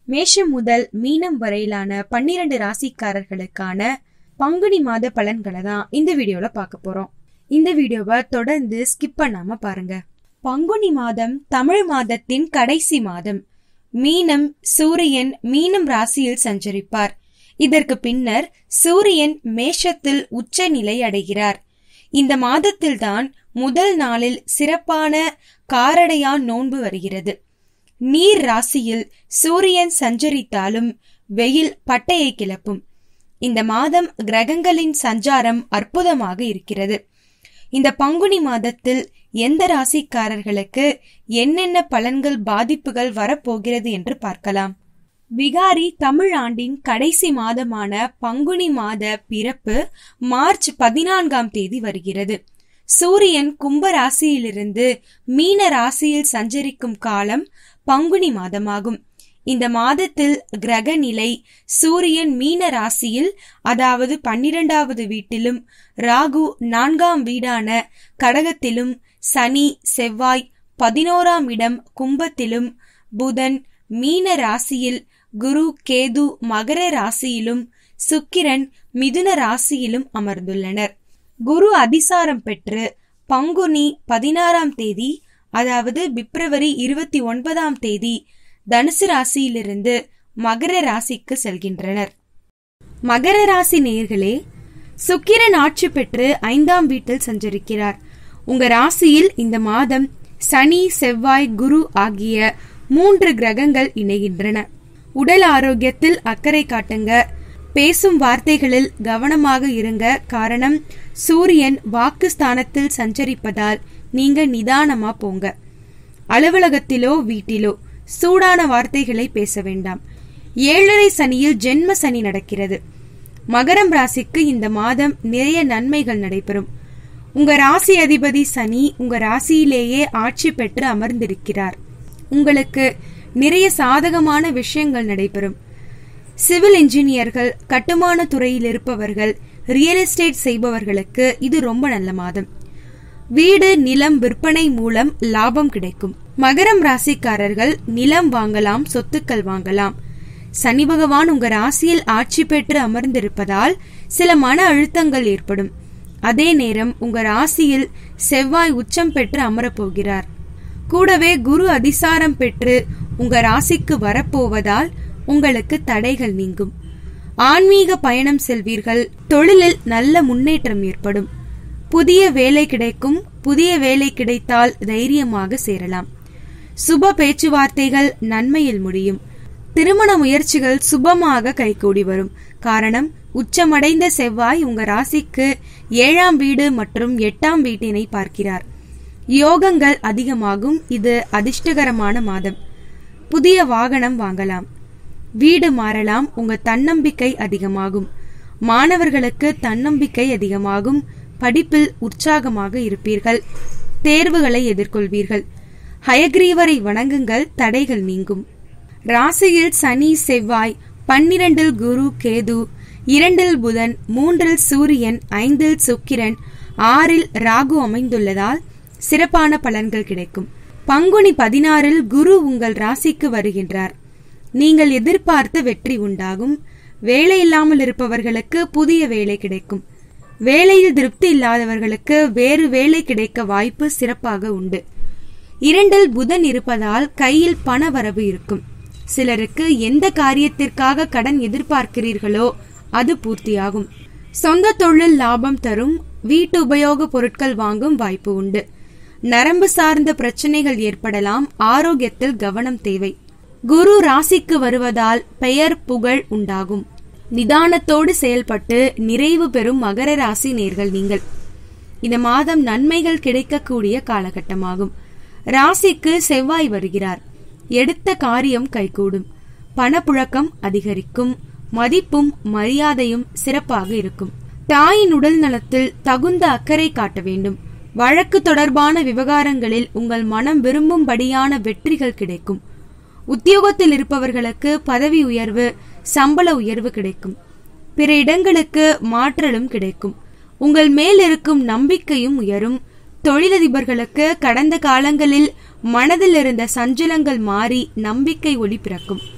மேஷம் முதல் மீனம் வரையிலான பன்னிரண்டு ராசிக்காரர்களுக்கான பங்குனி மாத பலன்களை தான் இந்த வீடியோல பார்க்க போறோம் இந்த வீடியோவை தொடர்ந்து ஸ்கிப் பண்ணாம பாருங்க பங்குனி மாதம் தமிழ் மாதத்தின் கடைசி மாதம் மீனம் சூரியன் மீனம் ராசியில் சஞ்சரிப்பார் இதற்கு பின்னர் சூரியன் மேஷத்தில் உச்ச நிலை அடைகிறார் இந்த மாதத்தில்தான் முதல் நாளில் சிறப்பான காரடையான் நோன்பு வருகிறது நீர் ராசியில் சூரியன் சஞ்சரித்தாலும் வெயில் பட்டையை கிளப்பும் இந்த மாதம் கிரகங்களின் சஞ்சாரம் அற்புதமாக இருக்கிறது இந்த பங்குனி மாதத்தில் எந்த ராசிக்காரர்களுக்கு என்னென்ன பலன்கள் பாதிப்புகள் வரப்போகிறது என்று பார்க்கலாம் விகாரி தமிழ் ஆண்டின் கடைசி மாதமான பங்குனி மாத பிறப்பு மார்ச் பதினான்காம் தேதி வருகிறது சூரியன் கும்ப ராசியிலிருந்து மீன ராசியில் சஞ்சரிக்கும் காலம் பங்குனி மாதமாகும் இந்த மாதத்தில் கிரக நிலை சூரியன் மீன ராசியில் அதாவது பன்னிரெண்டாவது வீட்டிலும் ராகு நான்காம் வீடான கடகத்திலும் சனி செவ்வாய் பதினோராம் இடம் கும்பத்திலும் புதன் மீன ராசியில் குரு கேது மகர ராசியிலும் சுக்கிரன் மிதுன ராசியிலும் அமர்ந்துள்ளனர் குரு அதிசாரம் பெற்று பங்குனி பதினாறாம் தேதி அதாவது பிப்ரவரி இருபத்தி ஒன்பதாம் தேதி தனுசு ராசியிலிருந்து மகர ராசிக்கு செல்கின்றனர் மகர ராசி நேர்களே சுக்கிரன் ஆட்சி பெற்று ஐந்தாம் வீட்டில் சஞ்சரிக்கிறார் உங்க ராசியில் இந்த மாதம் சனி செவ்வாய் குரு ஆகிய மூன்று கிரகங்கள் இணைகின்றன உடல் ஆரோக்கியத்தில் அக்கறை காட்டுங்க பேசும் வார்த்தைகளில் கவனமாக இருங்க காரணம் சூரியன் வாக்கு ஸ்தானத்தில் சஞ்சரிப்பதால் நீங்க நிதானமா போங்க அலுவலகத்திலோ வீட்டிலோ சூடான வார்த்தைகளை பேச வேண்டாம் ஏழரை சனியில் ஜென்ம சனி நடக்கிறது மகரம் ராசிக்கு இந்த மாதம் நிறைய நன்மைகள் நடைபெறும் உங்க ராசி அதிபதி சனி உங்க ராசியிலேயே ஆட்சி பெற்று அமர்ந்திருக்கிறார் உங்களுக்கு நிறைய சாதகமான விஷயங்கள் நடைபெறும் சிவில் இன்ஜினியர்கள் கட்டுமான துறையில் இருப்பவர்கள் ரியல் எஸ்டேட் செய்பவர்களுக்கு இது ரொம்ப நல்ல மாதம் வீடு நிலம் விற்பனை மூலம் லாபம் கிடைக்கும் மகரம் ராசிக்காரர்கள் நிலம் வாங்கலாம் சொத்துக்கள் வாங்கலாம் சனி பகவான் உங்க ராசியில் ஆட்சி பெற்று அமர்ந்திருப்பதால் சில மன அழுத்தங்கள் ஏற்படும் அதே நேரம் உங்க ராசியில் செவ்வாய் உச்சம் பெற்று அமரப்போகிறார் கூடவே குரு அதிசாரம் பெற்று உங்க ராசிக்கு வரப்போவதால் உங்களுக்கு தடைகள் நீங்கும் ஆன்மீக பயணம் செல்வீர்கள் தொழிலில் நல்ல முன்னேற்றம் ஏற்படும் புதிய வேலை கிடைக்கும் புதிய வேலை கிடைத்தால் தைரியமாக சேரலாம் சுப பேச்சுவார்த்தைகள் நன்மையில் முடியும் திருமண முயற்சிகள் சுபமாக கைகூடி வரும் காரணம் உச்சமடைந்த செவ்வாய் உங்க ராசிக்கு ஏழாம் வீடு மற்றும் எட்டாம் வீட்டினை பார்க்கிறார் யோகங்கள் அதிகமாகும் இது அதிர்ஷ்டகரமான மாதம் புதிய வாகனம் வாங்கலாம் வீடு மாறலாம் உங்க தன்னம்பிக்கை அதிகமாகும் மாணவர்களுக்கு தன்னம்பிக்கை அதிகமாகும் படிப்பில் உற்சாகமாக இருப்பீர்கள் தேர்வுகளை எதிர்கொள்வீர்கள் ஹயக்ரீவரை வணங்குங்கள் தடைகள் நீங்கும் ராசியில் சனி செவ்வாய் பன்னிரண்டில் குரு கேது இரண்டில் புதன் மூன்றில் சூரியன் ஐந்தில் சுக்கிரன் ஆறில் ராகு அமைந்துள்ளதால் சிறப்பான பலன்கள் கிடைக்கும் பங்குனி பதினாறில் குரு உங்கள் ராசிக்கு வருகின்றார் நீங்கள் எதிர்பார்த்த வெற்றி உண்டாகும் வேலை இல்லாமல் இருப்பவர்களுக்கு புதிய வேலை கிடைக்கும் வேலையில் திருப்தி இல்லாதவர்களுக்கு வேறு வேலை கிடைக்க வாய்ப்பு சிறப்பாக உண்டு இரண்டில் புதன் இருப்பதால் கையில் பண வரவு இருக்கும் சிலருக்கு எந்த காரியத்திற்காக கடன் எதிர்பார்க்கிறீர்களோ அது பூர்த்தியாகும் சொந்த தொழில் லாபம் தரும் வீட்டு உபயோக பொருட்கள் வாங்கும் வாய்ப்பு உண்டு நரம்பு சார்ந்த பிரச்சனைகள் ஏற்படலாம் ஆரோக்கியத்தில் கவனம் தேவை குரு ராசிக்கு வருவதால் பெயர் புகழ் உண்டாகும் நிதானத்தோடு செயல்பட்டு நிறைவு பெறும் மகர ராசி நேர்கள் நீங்கள் இந்த மாதம் நன்மைகள் கிடைக்கக்கூடிய காலகட்டமாகும் ராசிக்கு செவ்வாய் வருகிறார் எடுத்த காரியம் கைகூடும் பணப்புழக்கம் அதிகரிக்கும் மதிப்பும் மரியாதையும் சிறப்பாக இருக்கும் தாயின் உடல் நலத்தில் தகுந்த அக்கறை காட்ட வேண்டும் வழக்கு தொடர்பான விவகாரங்களில் உங்கள் மனம் விரும்பும்படியான வெற்றிகள் கிடைக்கும் உத்தியோகத்தில் இருப்பவர்களுக்கு பதவி உயர்வு சம்பள உயர்வு கிடைக்கும் பிற இடங்களுக்கு மாற்றலும் கிடைக்கும் உங்கள் மேல் இருக்கும் நம்பிக்கையும் உயரும் தொழிலதிபர்களுக்கு கடந்த காலங்களில் மனதில் இருந்த சஞ்சலங்கள் மாறி நம்பிக்கை ஒளி பிறக்கும்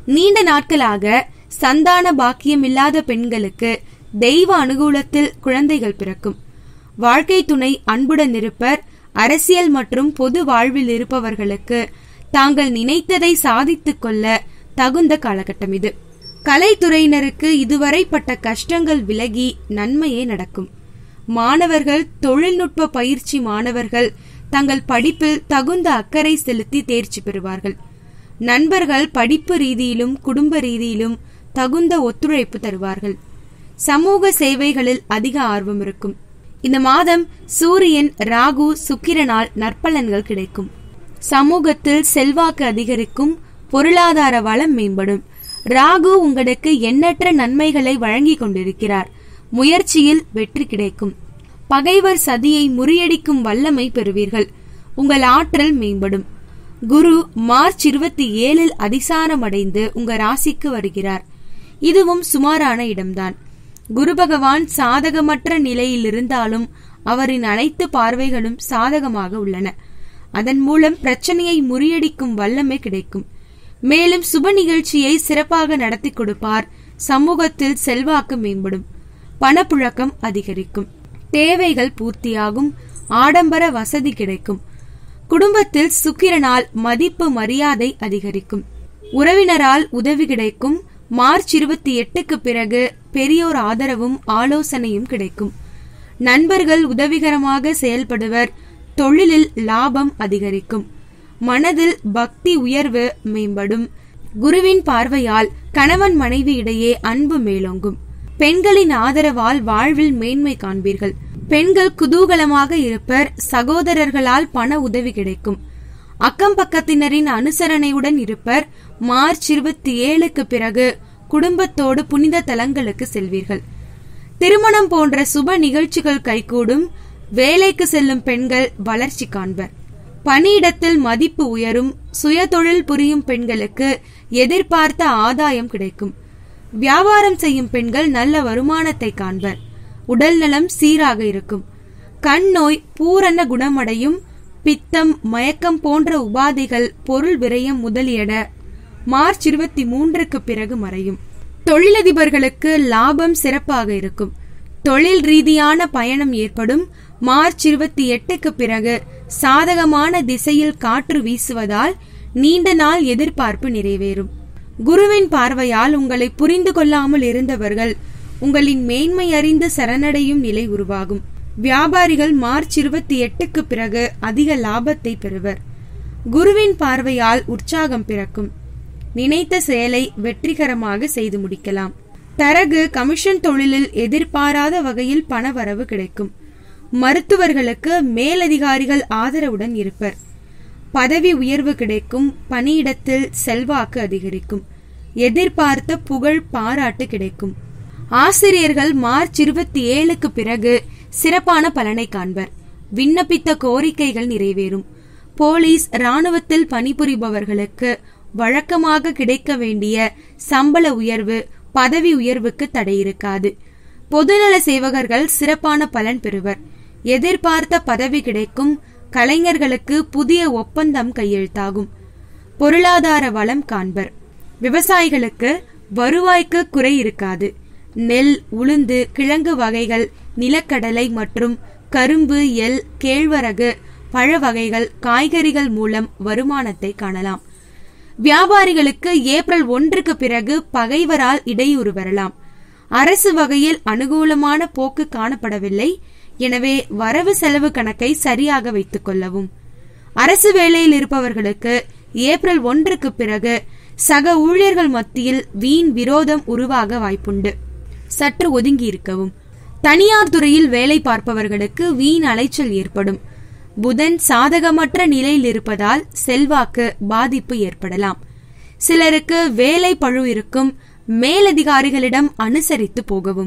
நீண்ட நாட்களாக சந்தான பாக்கியம் இல்லாத பெண்களுக்கு தெய்வ அனுகூலத்தில் குழந்தைகள் பிறக்கும் வாழ்க்கை துணை அன்புடன் இருப்பர் அரசியல் மற்றும் பொது வாழ்வில் இருப்பவர்களுக்கு தாங்கள் நினைத்ததை சாதித்துக் கொள்ள தகுந்த காலகட்டம் இது கலைத்துறையினருக்கு இதுவரைப்பட்ட கஷ்டங்கள் விலகி நன்மையே நடக்கும் மாணவர்கள் தொழில்நுட்ப பயிற்சி மாணவர்கள் தங்கள் படிப்பில் தகுந்த அக்கறை செலுத்தி தேர்ச்சி பெறுவார்கள் நண்பர்கள் படிப்பு ரீதியிலும் குடும்ப ரீதியிலும் தகுந்த ஒத்துழைப்பு தருவார்கள் சமூக சேவைகளில் அதிக ஆர்வம் இருக்கும் இந்த மாதம் சூரியன் ராகு சுக்கிரனால் நற்பலன்கள் கிடைக்கும் சமூகத்தில் செல்வாக்கு அதிகரிக்கும் பொருளாதார வளம் மேம்படும் ராகு உங்களுக்கு எண்ணற்ற நன்மைகளை வழங்கிக் கொண்டிருக்கிறார் முயற்சியில் வெற்றி கிடைக்கும் பகைவர் சதியை முறியடிக்கும் வல்லமை பெறுவீர்கள் உங்கள் ஆற்றல் மேம்படும் குரு மார்ச் இருபத்தி ஏழில் அதிசாரமடைந்து உங்க ராசிக்கு வருகிறார் இதுவும் சுமாரான இடம்தான் குரு பகவான் சாதகமற்ற நிலையில் இருந்தாலும் அவரின் அனைத்து பார்வைகளும் சாதகமாக உள்ளன அதன் மூலம் பிரச்சனையை முறியடிக்கும் வல்லமை கிடைக்கும் மேலும் சுப நிகழ்ச்சியை சிறப்பாக நடத்தி கொடுப்பார் சமூகத்தில் செல்வாக்கு மேம்படும் பணப்புழக்கம் அதிகரிக்கும் தேவைகள் பூர்த்தியாகும் ஆடம்பர வசதி கிடைக்கும் குடும்பத்தில் சுக்கிரனால் மதிப்பு மரியாதை அதிகரிக்கும் உறவினரால் உதவி கிடைக்கும் மார்ச் இருபத்தி எட்டுக்கு பிறகு பெரியோர் ஆதரவும் ஆலோசனையும் கிடைக்கும் நண்பர்கள் உதவிகரமாக செயல்படுவர் தொழிலில் லாபம் அதிகரிக்கும் மனதில் பக்தி உயர்வு மேம்படும் குருவின் பார்வையால் கணவன் மனைவி இடையே அன்பு மேலோங்கும் பெண்களின் ஆதரவால் வாழ்வில் மேன்மை காண்பீர்கள் பெண்கள் குதூகலமாக இருப்பர் சகோதரர்களால் பண உதவி கிடைக்கும் அக்கம் பக்கத்தினரின் அனுசரணையுடன் இருப்பர் மார்ச் இருபத்தி ஏழுக்கு பிறகு குடும்பத்தோடு புனித தலங்களுக்கு செல்வீர்கள் திருமணம் போன்ற சுப நிகழ்ச்சிகள் கைகூடும் வேலைக்கு செல்லும் பெண்கள் வளர்ச்சி காண்பர் பணியிடத்தில் மதிப்பு உயரும் சுயதொழில் புரியும் பெண்களுக்கு எதிர்பார்த்த ஆதாயம் கிடைக்கும் வியாபாரம் செய்யும் பெண்கள் நல்ல வருமானத்தை காண்பர் உடல் நலம் சீராக இருக்கும் கண் நோய் பூரண குணமடையும் பித்தம் மயக்கம் போன்ற உபாதைகள் பொருள் விரயம் முதலியன மார்ச் இருபத்தி மூன்றுக்கு பிறகு மறையும் தொழிலதிபர்களுக்கு லாபம் சிறப்பாக இருக்கும் தொழில் ரீதியான பயணம் ஏற்படும் மார்ச் இருபத்தி எட்டுக்கு பிறகு சாதகமான திசையில் காற்று வீசுவதால் நீண்ட நாள் எதிர்பார்ப்பு நிறைவேறும் குருவின் பார்வையால் உங்களை புரிந்து கொள்ளாமல் இருந்தவர்கள் உங்களின் மேன்மை அறிந்து சரணடையும் நிலை உருவாகும் வியாபாரிகள் மார்ச் இருபத்தி எட்டுக்கு பிறகு அதிக லாபத்தை பெறுவர் குருவின் பார்வையால் உற்சாகம் பிறக்கும் நினைத்த செயலை வெற்றிகரமாக செய்து முடிக்கலாம் தரகு கமிஷன் தொழிலில் எதிர்பாராத வகையில் பணவரவு கிடைக்கும் மருத்துவர்களுக்கு மேலதிகாரிகள் ஆதரவுடன் இருப்பர் பதவி உயர்வு கிடைக்கும் பணியிடத்தில் செல்வாக்கு அதிகரிக்கும் எதிர்பார்த்த புகழ் பாராட்டு கிடைக்கும் ஆசிரியர்கள் மார்ச் இருபத்தி ஏழுக்கு பிறகு சிறப்பான பலனை காண்பர் விண்ணப்பித்த கோரிக்கைகள் நிறைவேறும் போலீஸ் ராணுவத்தில் பணிபுரிபவர்களுக்கு வழக்கமாக கிடைக்க வேண்டிய சம்பள உயர்வு பதவி உயர்வுக்கு தடை இருக்காது பொதுநல சேவகர்கள் சிறப்பான பலன் பெறுவர் எதிர்பார்த்த பதவி கிடைக்கும் கலைஞர்களுக்கு புதிய ஒப்பந்தம் கையெழுத்தாகும் பொருளாதார வளம் காண்பர் விவசாயிகளுக்கு வருவாய்க்கு குறை இருக்காது நெல் உளுந்து கிழங்கு வகைகள் நிலக்கடலை மற்றும் கரும்பு எல் கேழ்வரகு பழ வகைகள் காய்கறிகள் மூலம் வருமானத்தை காணலாம் வியாபாரிகளுக்கு ஏப்ரல் ஒன்றுக்கு பிறகு பகைவரால் இடையூறு வரலாம் அரசு வகையில் அனுகூலமான போக்கு காணப்படவில்லை எனவே வரவு செலவு கணக்கை சரியாக வைத்துக் கொள்ளவும் அரசு வேலையில் இருப்பவர்களுக்கு ஏப்ரல் ஒன்றுக்கு பிறகு சக ஊழியர்கள் மத்தியில் வீண் விரோதம் உருவாக வாய்ப்புண்டு சற்று ஒதுங்கி இருக்கவும் தனியார் துறையில் வேலை பார்ப்பவர்களுக்கு வீண் அலைச்சல் ஏற்படும் புதன் சாதகமற்ற நிலையில் இருப்பதால் செல்வாக்கு பாதிப்பு ஏற்படலாம் சிலருக்கு வேலை பழு இருக்கும் மேலதிகாரிகளிடம் அனுசரித்து போகவும்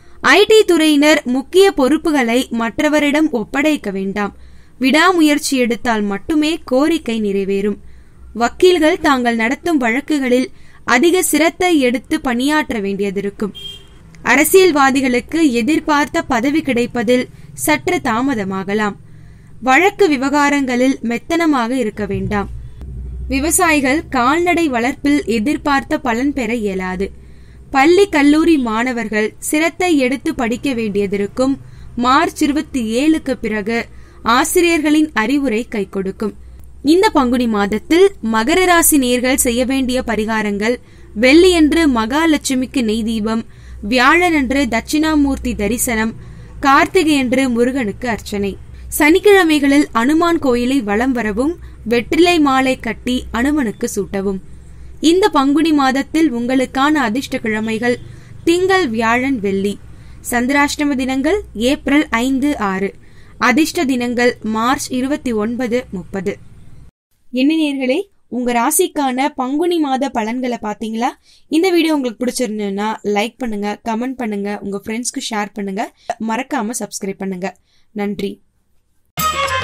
ஐடி துறையினர் முக்கிய பொறுப்புகளை மற்றவரிடம் ஒப்படைக்க வேண்டாம் விடாமுயற்சி எடுத்தால் மட்டுமே கோரிக்கை நிறைவேறும் வக்கீல்கள் தாங்கள் நடத்தும் வழக்குகளில் அதிக சிரத்தை எடுத்து பணியாற்ற வேண்டியதிருக்கும் அரசியல்வாதிகளுக்கு எதிர்பார்த்த பதவி கிடைப்பதில் சற்று தாமதமாகலாம் வழக்கு விவகாரங்களில் மெத்தனமாக இருக்க வேண்டாம் விவசாயிகள் கால்நடை வளர்ப்பில் எதிர்பார்த்த பலன் பெற இயலாது பள்ளி கல்லூரி மாணவர்கள் சிரத்தை எடுத்து படிக்க வேண்டியதிருக்கும் மார்ச் இருபத்தி ஏழுக்கு பிறகு ஆசிரியர்களின் அறிவுரை கை கொடுக்கும் இந்த பங்குனி மாதத்தில் மகர ராசி நேர்கள் செய்ய வேண்டிய பரிகாரங்கள் வெள்ளியன்று மகாலட்சுமிக்கு நெய் தீபம் வியாழனன்று தட்சிணாமூர்த்தி தரிசனம் கார்த்திகையன்று முருகனுக்கு அர்ச்சனை சனிக்கிழமைகளில் அனுமான் கோயிலை வலம் வரவும் வெற்றிலை மாலை கட்டி அனுமனுக்கு சூட்டவும் இந்த பங்குனி மாதத்தில் உங்களுக்கான அதிர்ஷ்ட கிழமைகள் திங்கள் வியாழன் வெள்ளி சந்திராஷ்டம தினங்கள் ஏப்ரல் ஐந்து ஆறு அதிர்ஷ்ட தினங்கள் மார்ச் இருபத்தி ஒன்பது முப்பது என்ன நேர்களே உங்க ராசிக்கான பங்குனி மாத பலன்களை பாத்தீங்களா இந்த வீடியோ உங்களுக்கு பிடிச்சிருந்ததுன்னா லைக் பண்ணுங்க கமெண்ட் பண்ணுங்க உங்க ஃப்ரெண்ட்ஸ்க்கு ஷேர் பண்ணுங்க மறக்காம சப்ஸ்கிரைப் பண்ணுங்க நன்றி